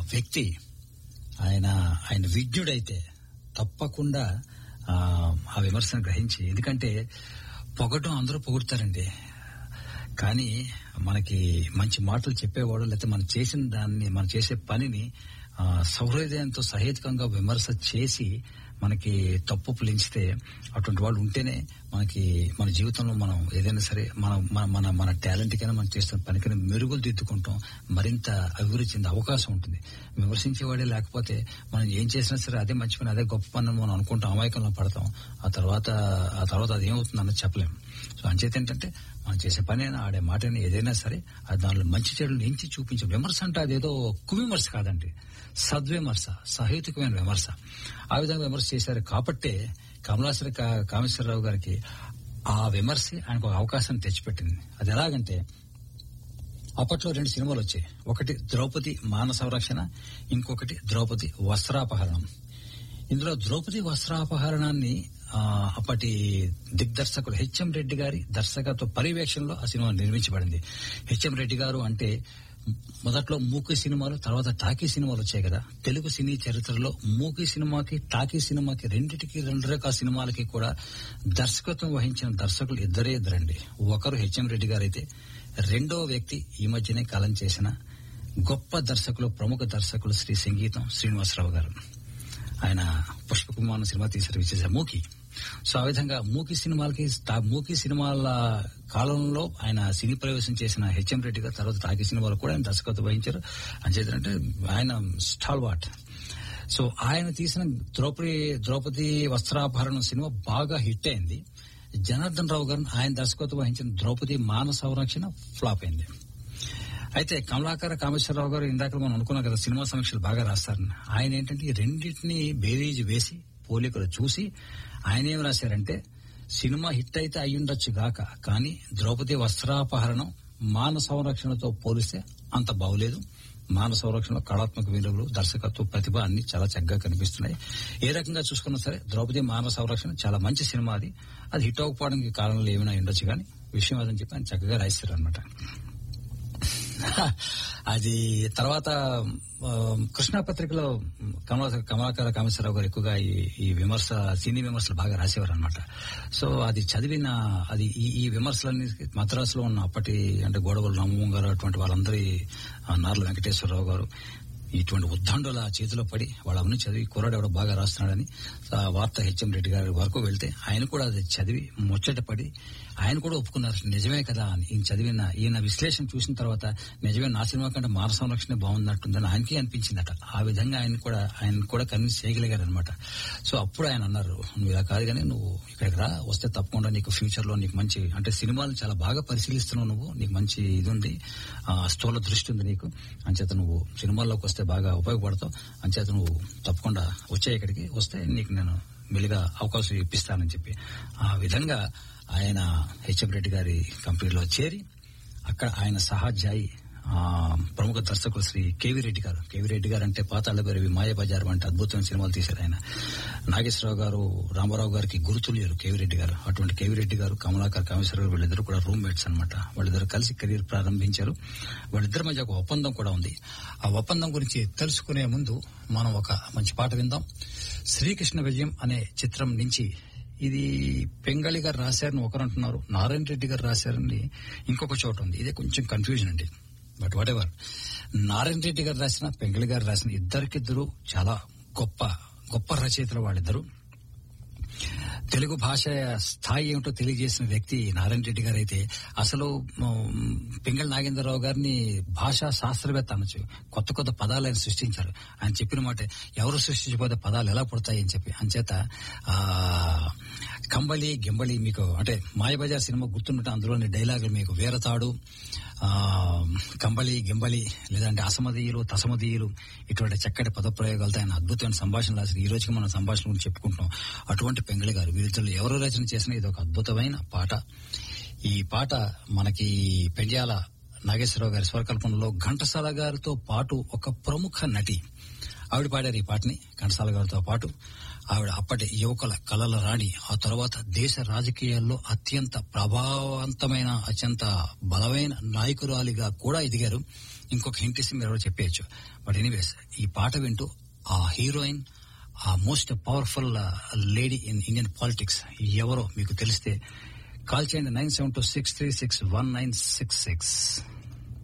వ్యక్తి ఆయన ఆయన విజ్ఞుడైతే తప్పకుండా ఆ, ఆ విమర్శను గ్రహించి ఎందుకంటే పొగటం అందరూ పొగుడతారండి కానీ మనకి మంచి మాటలు చెప్పేవాడు లేకపోతే మనం చేసిన దాన్ని మనం చేసే పనిని ఆ, సౌహృదయంతో సహేతుకంగా విమర్శ చేసి మనకి తప్పు పులించితే అటువంటి వాళ్ళు ఉంటేనే మనకి మన జీవితంలో మనం ఏదైనా సరే మనం మన- మన మన టాలెంట్ కైనా మనం చేస్తున్న పనికైనా మెరుగులు దిద్దుకుంటాం మరింత అభివృద్ధి చెందే అవకాశం ఉంటుంది విమర్శించేవాడే లేకపోతే మనం ఏం చేసినా సరే అదే మంచి పని అదే గొప్ప పని అని మనం అనుకుంటాం అమాయకంలో పడతాం ఆ తర్వాత ఆ తర్వాత అది ఏమవుతుందన్నది చెప్పలేం సో అంచేత ఏంటంటే మనం చేసే పని అయినా ఆడే మాట అయినా ఏదైనా సరే అది దానిలో మంచి చెడులు ఎంచి చూపించే విమర్శ అంటే అదేదో కువిమర్శ కాదండి సద్విమర్శ సహేతుకమైన విమర్శ ఆ విధంగా విమర్శ చేశారు కాబట్టే కమలాసరి కా- కామేశ్వరరావు గారికి ఆ విమర్శ ఆయనకు ఒక అవకాశాన్ని తెచ్చిపెట్టింది అది ఎలాగంటే అప్పట్లో రెండు సినిమాలు వచ్చాయి ఒకటి ద్రౌపది మాన సంరక్షణ ఇంకొకటి ద్రౌపది వస్త్రాపహరణం ఇందులో ద్రౌపది వస్త్రాపహరణాన్ని ఆ, అప్పటి దిగ్దర్శకులు హెచ్ఎం రెడ్డి గారి దర్శకత్వ పర్యవేక్షణలో ఆ సినిమా నిర్మించబడింది హెచ్ఎం రెడ్డి గారు అంటే మొదట్లో మూకీ సినిమాలు తర్వాత టాకీ సినిమాలు వచ్చాయి కదా తెలుగు సినీ చరిత్రలో మూకీ సినిమాకి టాకీ సినిమాకి రెండిటికి రెండు రకాల సినిమాలకి కూడా దర్శకత్వం వహించిన దర్శకులు ఇద్దరే ఇద్దరండి ఒకరు హెచ్ఎం రెడ్డి గారు అయితే రెండో వ్యక్తి ఈ మధ్యనే కాలం చేసిన గొప్ప దర్శకులు ప్రముఖ దర్శకులు శ్రీ సంగీతం శ్రీనివాసరావు గారు ఆయన పుష్పకుమార్ సినిమా తీశారు విచ్చేసా మూకీ సో ఆ విధంగా మూకీ సినిమాలకి తా- మూకీ సినిమాల కాలంలో ఆయన సినీ ప్రవేశం చేసిన హెచ్ఎం రెడ్డి గారు తర్వాత తాకి సినిమాలు కూడా ఆయన దర్శకత్వం వహించారు అంచేతంటే ఆయన స్టాల్ వాట్ సో ఆయన తీసిన ద్రౌపది ద్రౌపది వస్త్రాపహరణం సినిమా బాగా హిట్ అయింది జనార్దన్ రావు గారు ఆయన దర్శకత్వం వహించిన ద్రౌపది మాన సంరక్షణ ఫ్లాప్ అయింది అయితే కమలాకర కామేశ్వరరావు గారు ఇందాక మనం అనుకున్నాం కదా సినిమా సమీక్షలు బాగా రాస్తారని ఆయన ఏంటంటే ఈ రెండింటిని బేరీజ్ వేసి పోలికలు చూసి ఆయన ఏం రాశారంటే సినిమా హిట్ అయితే అయ్యుండొచ్చు గాక కానీ ద్రౌపది వస్త్రాపహరణం మాన సంరక్షణతో పోలిస్తే అంత బాగులేదు మాన సంరక్షణ కళాత్మక విలువలు దర్శకత్వ ప్రతిభ అన్ని చాలా చక్కగా కనిపిస్తున్నాయి ఏ రకంగా చూసుకున్నా సరే ద్రౌపది మానవ సంరక్షణ చాలా మంచి సినిమా అది అది హిట్ అవ్వకపోవడానికి కారణాలు ఏమైనా ఉండొచ్చు కానీ విషయం అదని చెప్పి ఆయన చక్కగా రాయిస్తారు అనమాట అది తర్వాత ఆ, కృష్ణా పత్రికలో కమలా కమలాకర కామేశ్వరరావు గారు ఎక్కువగా ఈ ఈ విమర్శ సినీ విమర్శలు బాగా రాసేవారు అనమాట సో అది చదివిన అది ఈ ఈ విమర్శలన్నీ మద్రాసులో ఉన్న అప్పటి అంటే గోడవలు రామమోహన్ గారు అటువంటి వాళ్ళందరి ఆ, నార్ల వెంకటేశ్వరరావు గారు ఇటువంటి ఉద్దండుల చేతిలో పడి వాళ్ళ అవన్నీ చదివి కుర్రాడు ఎవడో బాగా రాస్తున్నాడని ఆ వార్త హెచ్ఎం రెడ్డి గారి వరకు వెళ్తే ఆయన కూడా అది చదివి ముచ్చటపడి ఆయన కూడా ఒప్పుకున్నారు నిజమే కదా అని ఈయన చదివిన ఈయన విశ్లేషణ చూసిన తర్వాత నిజమే నా సినిమా కంటే మాన సంరక్షణ బాగున్నట్టుందని ఆయనకి అనిపించిందట ఆ విధంగా ఆయన కూడా ఆయన కూడా కన్విన్స్ చేయగలిగారు అనమాట సో అప్పుడు ఆయన అన్నారు నువ్వు ఇలా కాదు కానీ నువ్వు ఇక్కడికి రా వస్తే తప్పకుండా నీకు ఫ్యూచర్ లో నీకు మంచి అంటే సినిమాలు చాలా బాగా పరిశీలిస్తున్నావు నువ్వు నీకు మంచి ఇది ఉంది ఆ, స్థూల దృష్టి ఉంది నీకు అంచేత నువ్వు సినిమాల్లోకి వస్తే బాగా ఉపయోగపడతావు అంచేత నువ్వు తప్పకుండా వచ్చే ఇక్కడికి వస్తే నీకు నేను మెల్లిగా అవకాశం ఇప్పిస్తానని చెప్పి ఆ విధంగా ఆయన హెచ్ఎం రెడ్డి గారి కంపెనీలో చేరి అక్కడ ఆయన సహాధ్యాయి ఆ, ప్రముఖ దర్శకులు శ్రీ కేవీ రెడ్డి గారు కేవీ రెడ్డి గారు అంటే పాతాళ భైరవి మాయబజార్ వంటి అద్భుతమైన సినిమాలు తీశారు ఆయన నాగేశ్వరరావు గారు రామారావు గారికి గురుతుల్యరు కేవీ రెడ్డి గారు అటువంటి కేవీ రెడ్డి గారు కమలాకర్ కామేశ్వర గారు వీళ్ళిద్దరు కూడా రూమ్మేట్స్ అనమాట వాళ్ళిద్దరు కలిసి కెరీర్ ప్రారంభించారు వాళ్ళిద్దరి మధ్య ఒక ఒప్పందం కూడా ఉంది ఆ ఒప్పందం గురించి తెలుసుకునే ముందు మనం ఒక మంచి పాట విందాం శ్రీకృష్ణ విజయం అనే చిత్రం నుంచి ఇది పెంగళి గారు రాశారని ఒకరు అంటున్నారు నారాయణ రెడ్డి గారు రాశారని ఇంకొక చోట ఉంది ఇదే కొంచెం కన్ఫ్యూజన్ అండి but whatever Narayana Reddy garu రాసిన పెంగళి గారు రాసిన ఇద్దరికిద్దరు చాలా గొప్ప గొప్ప రచయితలు వాళ్ళిద్దరు తెలుగు భాష స్థాయి ఏమిటో తెలియజేసిన వ్యక్తి నారాయణ రెడ్డి గారు అయితే అసలు మ్, పింగళ నాగేంద్రరావు గారిని భాషా శాస్త్రవేత్త అనొచ్చు కొత్త కొత్త పదాలు ఆయన సృష్టించారు ఆయన చెప్పిన మాట ఎవరు సృష్టించకపోతే పదాలు ఎలా పుడతాయి అని చెప్పి అంచేత ఆ కంబళి గింబళి మీకు అంటే మాయబజార్ సినిమా గుర్తుంటే అందులోని డైలాగులు మీకు వీరతాడు ఆ కంబళి గింబళి లేదంటే అసమదీయులు తసమదీయులు ఇటువంటి చక్కటి పదప్రయోగాలతో ఆయన అద్భుతమైన సంభాషణ రాసి ఈ రోజుకి మనం సంభాషణ గురించి చెప్పుకుంటున్నాం అటువంటి పెంగళి గారు వీరిద్దరు ఎవరు రచన చేసిన ఇది ఒక అద్భుతమైన పాట ఈ పాట మనకి పెండ్యాల నాగేశ్వరరావు గారి స్వరకల్పనలో ఘంటసాల గారితో పాటు ఒక ప్రముఖ నటి ఆవిడ పాడారు ఈ పాటని ఘంటసాల గారితో పాటు ఆవిడ అప్పటి యువకుల కలల రాణి ఆ తర్వాత దేశ రాజకీయాల్లో అత్యంత ప్రభావవంతమైన అత్యంత బలమైన నాయకురాలిగా కూడా ఎదిగారు ఇంకొక హింట్ ఇస్తే మీరు ఎవరో చెప్పేయచ్చు బట్ ఎనీవేస్ ఈ పాట వింటూ ఆ హీరోయిన్ ఆ most powerful lady in Indian politics ఎవరో మీకు తెలిస్తే కాల్ చేయండి nine seven two six three six one nine six six